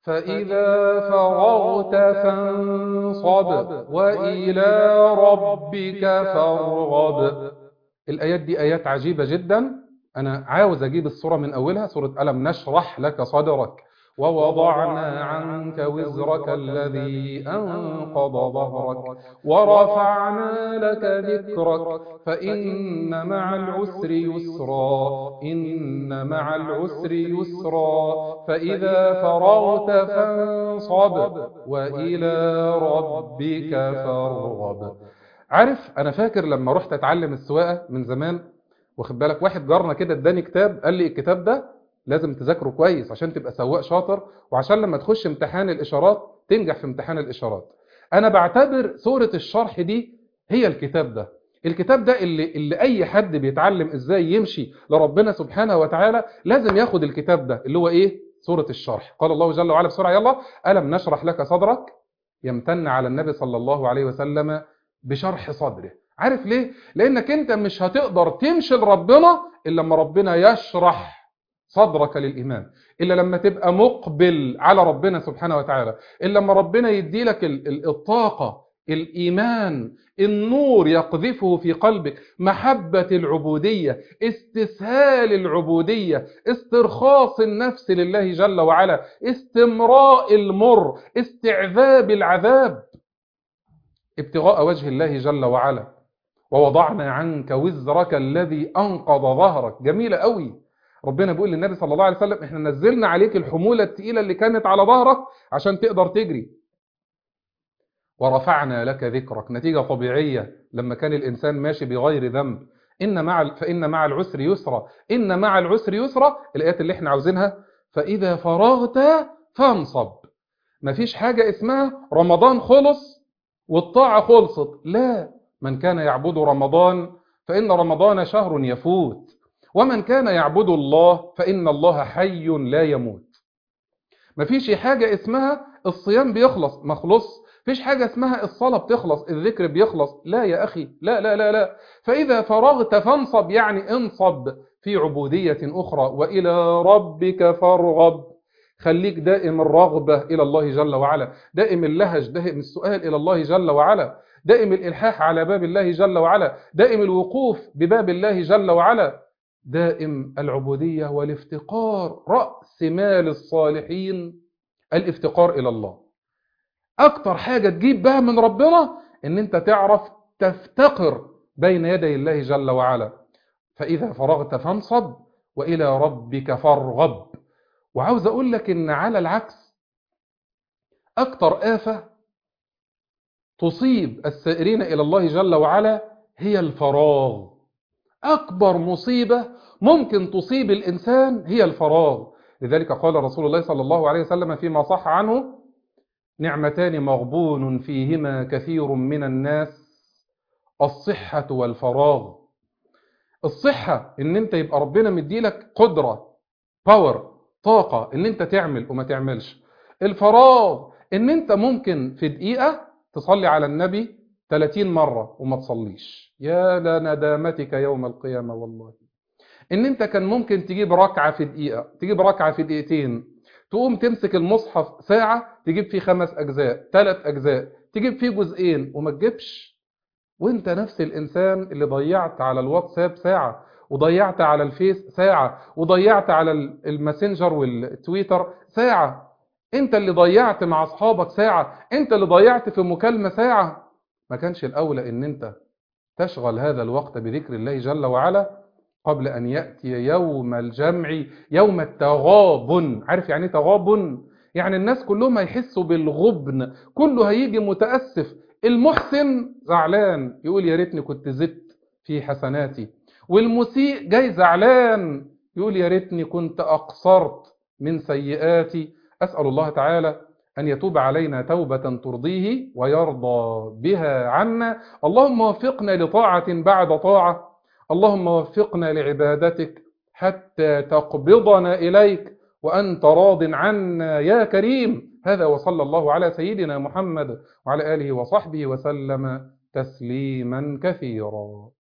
فإذا فرغت فانصب وإلى ربك فارغب الآيات دي آيات عجيبة جدا أنا عاوز أجيب الصورة من أولها سورة ألم نشرح لك صدرك ووضعنا عنك وزرك الذي أنقض ظهرك ورفعنا لك ذكرك فإن مع العسر يسرا إن مع العسر يسرا فإذا فرغت فانصب وإلى ربك فارغب عارف أنا فاكر لما رحت أتعلم السواقة من زمان واخد بالك واحد جارنا كده اداني كتاب قال لي الكتاب ده لازم تذاكره كويس عشان تبقى سواق شاطر وعشان لما تخش امتحان الإشارات تنجح في امتحان الإشارات أنا بعتبر سورة الشرح دي هي الكتاب ده الكتاب ده اللي, اللي أي حد بيتعلم إزاي يمشي لربنا سبحانه وتعالى لازم ياخد الكتاب ده اللي هو إيه سورة الشرح قال الله جل وعلا بسرعة يلا ألم نشرح لك صدرك يمتن على النبي صلى الله عليه وسلم بشرح صدره عارف ليه؟ لأنك أنت مش هتقدر تمشي لربنا إلا لما ربنا يشرح صدرك للإيمان إلا لما تبقى مقبل على ربنا سبحانه وتعالى إلا لما ربنا يدي لك الطاقة الإيمان النور يقذفه في قلبك محبة العبودية استسهال العبودية استرخاص النفس لله جل وعلا استمراء المر استعذاب العذاب ابتغاء وجه الله جل وعلا ووضعنا عنك وزرك الذي أنقض ظهرك جميلة قوي ربنا بيقول للنبي صلى الله عليه وسلم احنا نزلنا عليك الحمولة التقيلة اللي كانت على ظهرك عشان تقدر تجري ورفعنا لك ذكرك نتيجة طبيعية لما كان الإنسان ماشي بغير ذنب إن مع فإن مع العسر يسرا إن مع العسر يسرا الآيات اللي احنا عاوزينها فإذا فرغت فانصب مفيش حاجة اسمها رمضان خلص والطاعة خلصت لا من كان يعبد رمضان فإن رمضان شهر يفوت ومن كان يعبد الله فإن الله حي لا يموت مفيش حاجة اسمها الصيام بيخلص مخلص فيش حاجة اسمها الصلاة بتخلص الذكر بيخلص لا يا أخي لا لا لا لا فإذا فرغت فانصب يعني انصب في عبودية أخرى وإلى ربك فارغب خليك دائم الرغبة إلى الله جل وعلا دائم اللهج دائم السؤال إلى الله جل وعلا دائم الإلحاح على باب الله جل وعلا دائم الوقوف بباب الله جل وعلا دائم العبودية والافتقار رأس مال الصالحين الافتقار إلى الله أكتر حاجة تجيب بها من ربنا إن أنت تعرف تفتقر بين يدي الله جل وعلا فإذا فرغت فانصب وإلى ربك فارغب وعاوز أقول لك إن على العكس أكتر آفة تصيب السائرين إلى الله جل وعلا هي الفراغ أكبر مصيبة ممكن تصيب الإنسان هي الفراغ لذلك قال رسول الله صلى الله عليه وسلم فيما صح عنه نعمتان مغبون فيهما كثير من الناس الصحة والفراغ الصحة ان انت يبقى ربنا مديلك قدرة باور طاقة ان انت تعمل وما تعملش الفراغ ان انت ممكن في دقيقة تصلي على النبي 30 مرة وما تصليش يا لندامتك يوم القيامة والله ان انت كان ممكن تجيب ركعة في دقيقة تجيب ركعة في دقيقتين تقوم تمسك المصحف ساعة تجيب فيه خمس أجزاء ثلاث أجزاء تجيب فيه جزئين وما تجيبش وانت نفس الإنسان اللي ضيعت على الواتساب ساعة وضيعت على الفيس ساعة وضيعت على الماسنجر والتويتر ساعة انت اللي ضيعت مع أصحابك ساعة انت اللي ضيعت في مكالمة ساعة ما كانش الأولى ان انت تشغل هذا الوقت بذكر الله جل وعلا قبل أن يأتي يوم الجمع يوم التغابن عارف يعني تغابن يعني الناس كلهم هيحسوا بالغبن كله هيجي متأسف المحسن زعلان يقول يا ريتني كنت زدت في حسناتي والمسيء جاي زعلان يقول يا ريتني كنت أقصرت من سيئاتي أسأل الله تعالى أن يتوب علينا توبة ترضيه ويرضى بها عنا اللهم وفقنا لطاعة بعد طاعة اللهم وفقنا لعبادتك حتى تقبضنا إليك وأنت راض عنا يا كريم هذا وصلى الله على سيدنا محمد وعلى آله وصحبه وسلم تسليما كثيرا